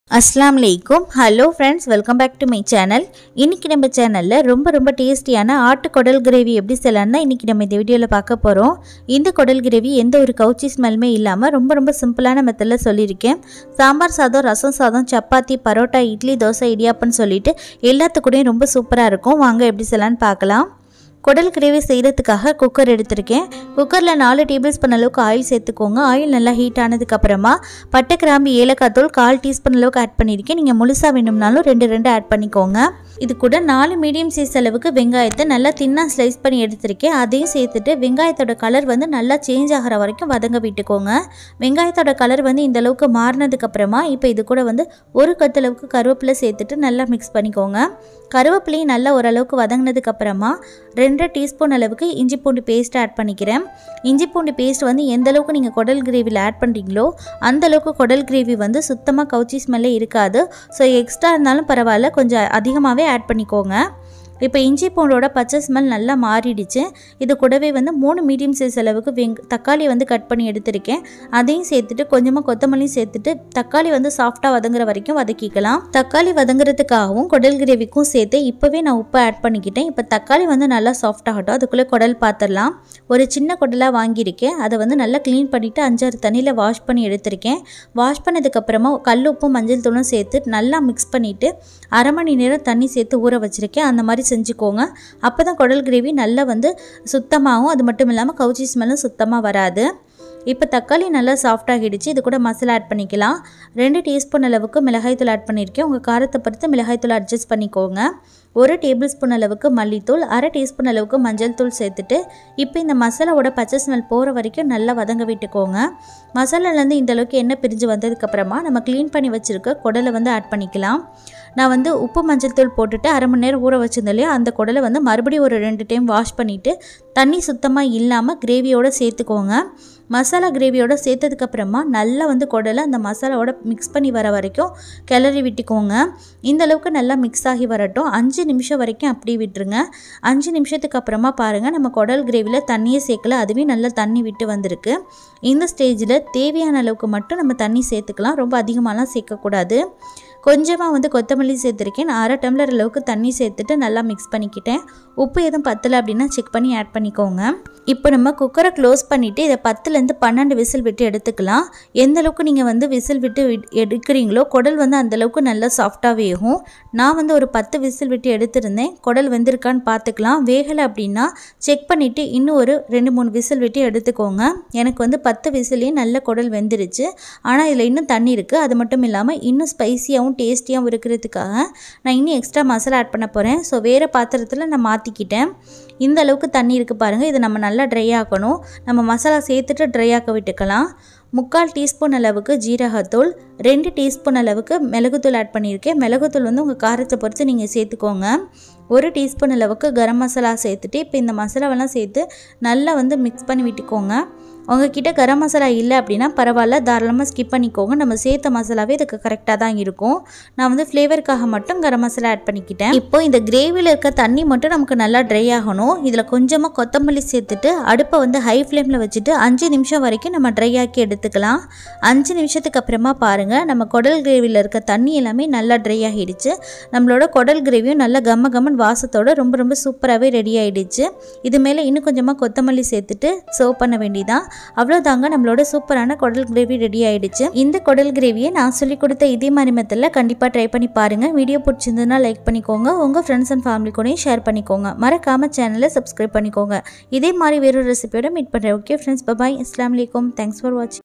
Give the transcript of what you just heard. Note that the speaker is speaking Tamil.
அஸ்லாம் வலைக்கும் hello friends welcome back to my channel இன்றைக்கி நம்ம சேனலில் ரொம்ப ரொம்ப டேஸ்டியான ஆட்டு குடல் கிரேவி எப்படி செய்யலான்னு தான் இன்றைக்கி நம்ம இந்த வீடியோவில் பார்க்க போகிறோம் இந்த குடல் கிரேவி எந்த ஒரு கவுச்சி ஸ்மெல்லுமே இல்லாமல் ரொம்ப ரொம்ப சிம்பிளான மெத்தடில் சொல்லியிருக்கேன் சாம்பார் சாதம் ரசம் சாதம் சப்பாத்தி பரோட்டா இட்லி தோசை இடியாப்பன்னு சொல்லிட்டு எல்லாத்துக்கூடயும் ரொம்ப சூப்பராக இருக்கும் வாங்க எப்படி செய்யலான்னு பார்க்கலாம் குடல் கிரேவி செய்கிறதுக்காக குக்கர் எடுத்திருக்கேன் குக்கரில் நாலு டேபிள் ஸ்பூன் அளவுக்கு ஆயில் சேர்த்துக்கோங்க ஆயில் நல்லா ஹீட் ஆனதுக்கப்புறமா பட்டை கிராம்பு ஏலக்காய் தூள் கால் டீஸ்பூன் அளவுக்கு ஆட் பண்ணியிருக்கேன் நீங்கள் முழுசாக வேணும்னாலும் ரெண்டு ரெண்டு ஆட் பண்ணிக்கோங்க இது கூட நாலு மீடியம் சைஸ் அளவுக்கு வெங்காயத்தை நல்லா தின்னாக ஸ்லைஸ் பண்ணி எடுத்திருக்கேன் அதையும் சேர்த்துட்டு வெங்காயத்தோட கலர் வந்து நல்லா சேஞ்ச் ஆகிற வரைக்கும் வதங்க விட்டுக்கோங்க வெங்காயத்தோட கலர் வந்து இந்த அளவுக்கு மாறினதுக்கப்புறமா இப்போ இது கூட வந்து ஒரு கத்தளவுக்கு கருவேப்பிலை சேர்த்துட்டு நல்லா மிக்ஸ் பண்ணிக்கோங்க கருவேப்பிலையும் நல்லா ஓரளவுக்கு வதங்கினதுக்கப்புறமா ரெண்டு டீஸ்பூன் அளவுக்கு இஞ்சி பூண்டு பேஸ்ட் ஆட் பண்ணிக்கிறேன் இஞ்சி பூண்டு பேஸ்ட் வந்து எந்த அளவுக்கு நீங்கள் குடல் கிரேவியில் ஆட் பண்ணுறீங்களோ அந்த அளவுக்கு குடல் கிரேவி வந்து சுத்தமாக கவுச்சி ஸ்மெல்லே இருக்காது ஸோ எக்ஸ்ட்ரா இருந்தாலும் பரவாயில்ல கொஞ்சம் அதிகமாகவே ஆட் பண்ணிக்கோங்க இப்போ இஞ்சி பூண்டோட பச்சை ஸ்மெல் நல்லா மாறிடுச்சு இது கூடவே வந்து மூணு மீடியம் சைஸ் அளவுக்கு வெங் தக்காளி வந்து கட் பண்ணி எடுத்திருக்கேன் அதையும் சேர்த்துட்டு கொஞ்சமாக கொத்தமல்லியும் சேர்த்துட்டு தக்காளி வந்து சாஃப்டாக வதங்குற வரைக்கும் வதக்கிக்கலாம் தக்காளி வதங்குறதுக்காகவும் குடல் கிரேவிக்கும் சேர்த்து இப்போவே நான் உப்பு ஆட் பண்ணிக்கிட்டேன் இப்போ தக்காளி வந்து நல்லா சாஃப்ட் ஆகட்டும் அதுக்குள்ளே குடல் பார்த்துடலாம் ஒரு சின்ன குடலாக வாங்கியிருக்கேன் அதை வந்து நல்லா க்ளீன் பண்ணிவிட்டு அஞ்சாறு தண்ணியில் வாஷ் பண்ணி எடுத்திருக்கேன் வாஷ் பண்ணதுக்கப்புறமா கல் உப்பும் மஞ்சள் தூளும் சேர்த்து நல்லா மிக்ஸ் பண்ணிவிட்டு அரை மணி நேரம் தண்ணி சேர்த்து ஊற வச்சுருக்கேன் அந்த மாதிரி செஞ்சுக்கோங்க அப்போ தான் குடல் கிரேவி நல்லா வந்து சுத்தமாகவும் அது மட்டும் இல்லாமல் கவுச்சி ஸ்மெல்லும் சுத்தமாக வராது இப்போ தக்காளி நல்லா சாஃப்டாகிடுச்சு இது கூட மசாலா ஆட் பண்ணிக்கலாம் ரெண்டு டீஸ்பூன் அளவுக்கு மிளகாய்த்தூள் ஆட் பண்ணியிருக்கேன் உங்கள் காரத்தை பொறுத்து மிளகாய்த்தூள் அட்ஜஸ்ட் பண்ணிக்கோங்க ஒரு டேபிள் ஸ்பூன் அளவுக்கு மல்லித்தூள் அரை டீஸ்பூன் அளவுக்கு மஞ்சள் தூள் சேர்த்துட்டு இப்போ இந்த மசாலாவோட பச்சை ஸ்மெல் போகிற வரைக்கும் நல்லா வதங்க விட்டுக்கோங்க மசாலாலேருந்து இந்த அளவுக்கு எண்ணெய் பிரிஞ்சு வந்ததுக்கப்புறமா நம்ம க்ளீன் பண்ணி வச்சுருக்க குடலை வந்து ஆட் பண்ணிக்கலாம் நான் வந்து உப்பு மஞ்சள் தூள் போட்டுட்டு அரை மணி நேரம் ஊற வச்சிருந்தேன் இல்லையா அந்த குடலை வந்து மறுபடியும் ஒரு ரெண்டு டைம் வாஷ் பண்ணிவிட்டு தண்ணி சுத்தமாக இல்லாமல் கிரேவியோடு சேர்த்துக்கோங்க மசாலா கிரேவியோட சேர்த்ததுக்கப்புறமா நல்லா வந்து குடலை அந்த மசாலாவோட மிக்ஸ் பண்ணி வர வரைக்கும் கிளறி விட்டுக்கோங்க இந்த அளவுக்கு நல்லா மிக்ஸ் ஆகி வரட்டும் அஞ்சு நிமிஷம் வரைக்கும் அப்படியே விட்டுருங்க அஞ்சு நிமிஷத்துக்கு அப்புறமா பாருங்கள் நம்ம குடல் கிரேவியில் தண்ணியே சேர்க்கல அதுவே நல்லா தண்ணி விட்டு வந்திருக்கு இந்த ஸ்டேஜில் தேவையான அளவுக்கு மட்டும் நம்ம தண்ணி சேர்த்துக்கலாம் ரொம்ப அதிகமாகலாம் சேர்க்கக்கூடாது கொஞ்சமாக வந்து கொத்தமல்லி சேர்த்துருக்கேன் நான் அரை டம்ளர் அளவுக்கு தண்ணி சேர்த்துட்டு நல்லா மிக்ஸ் பண்ணிக்கிட்டேன் உப்பு எதுவும் பத்தலை அப்படின்னா செக் பண்ணி ஆட் பண்ணிக்கோங்க இப்போ நம்ம குக்கரை க்ளோஸ் பண்ணிவிட்டு இதை பத்துலேருந்து பன்னெண்டு விசில் விட்டு எடுத்துக்கலாம் எந்த அளவுக்கு நீங்கள் வந்து விசில் விட்டு எடுக்கிறீங்களோ குடல் வந்து அந்தளவுக்கு நல்லா சாஃப்டாக வேகும் நான் வந்து ஒரு பத்து விசில் விட்டு எடுத்திருந்தேன் குடல் வெந்திருக்கான்னு பார்த்துக்கலாம் வேகலை அப்படின்னா செக் பண்ணிவிட்டு இன்னும் ஒரு ரெண்டு மூணு விசில் விட்டு எடுத்துக்கோங்க எனக்கு வந்து பத்து விசிலையும் நல்ல குடல் வெந்துருச்சு ஆனால் இதில் இன்னும் தண்ணி இருக்குது அது மட்டும் இல்லாமல் இன்னும் ஸ்பைசியாகவும் டேஸ்டியாகவும் இருக்கிறதுக்காக நான் இன்னும் எக்ஸ்ட்ரா மசாலா ஆட் பண்ண போகிறேன் ஸோ வேறு பாத்திரத்தில் நான் மாற்றிக்கிட்டேன் இந்த அளவுக்கு தண்ணி இருக்குது பாருங்கள் இதை நம்ம நல்லா ட்ரை ஆக்கணும் நம்ம மசாலா சேர்த்துட்டு ட்ரை ஆக்க விட்டுக்கலாம் முக்கால் டீஸ்பூன் அளவுக்கு ஜீரகத்தூள் ரெண்டு டீஸ்பூன் அளவுக்கு மிளகுத்தூள் ஆட் பண்ணியிருக்கேன் மிளகுத்தூள் வந்து உங்கள் காரத்தை பொறுத்து நீங்கள் சேர்த்துக்கோங்க ஒரு டீஸ்பூன் அளவுக்கு கரம் மசாலா சேர்த்துட்டு இப்போ இந்த மசாலாவெல்லாம் சேர்த்து நல்லா வந்து மிக்ஸ் பண்ணி விட்டுக்கோங்க உங்ககிட்ட கரம் மசாலா இல்லை அப்படின்னா பரவாயில்ல தாராளமாக ஸ்கிப் பண்ணிக்கோங்க நம்ம சேர்த்த மசாலாவே இதுக்கு கரெக்டாக தான் இருக்கும் நான் வந்து ஃப்ளேவருக்காக மட்டும் கரம் மசாலா ஆட் பண்ணிக்கிட்டேன் இப்போ இந்த கிரேவியில் இருக்க தண்ணி மட்டும் நமக்கு நல்லா ட்ரை ஆகணும் இதில் கொஞ்சமாக கொத்தமல்லி சேர்த்துட்டு அடுப்பை வந்து ஹை ஃப்ளேமில் வச்சுட்டு அஞ்சு நிமிஷம் வரைக்கும் நம்ம ட்ரை ஆக்கி எடுத்துக்கலாம் அஞ்சு நிமிஷத்துக்கு அப்புறமா பாருங்கள் நம்ம குடல் கிரேவியில் இருக்க தண்ணி எல்லாமே நல்லா ட்ரை ஆகிடுச்சு நம்மளோட குடல் கிரேவியும் நல்லா கம்ம கம்மன் வாசத்தோட ரொம்ப ரொம்ப சூப்பராகவே ரெடி ஆகிடுச்சு இது மேலே இன்னும் கொஞ்சமாக கொத்தமல்லி சேர்த்துட்டு சர்வ் பண்ண வேண்டியதான் அவ்வளோதாங்க நம்மளோட சூப்பரான குடல் கிரேவி ரெடி ஆயிடுச்சு இந்த குடல் கிரேவியை நான் சொல்லி கொடுத்த இதே மாதிரி மெத்தடில் கண்டிப்பாக ட்ரை பண்ணி பாருங்கள் வீடியோ பிடிச்சிருந்ததுன்னா லைக் பண்ணிக்கோங்க உங்கள் ஃப்ரெண்ட்ஸ் அண்ட் ஃபேமிலி கூடயும் ஷேர் பண்ணிக்கோங்க மறக்காமல் சேனலை சப்ஸ்கிரைப் பண்ணிக்கோங்க இதே மாதிரி வேறொரு ரெசிபியோட மீட் பண்ணுறேன் ஓகே ஃப்ரெண்ட்ஸ் பபாய் அஸ்லாம் வலைக்கம் தேங்க்ஸ் ஃபார் வாட்சிங்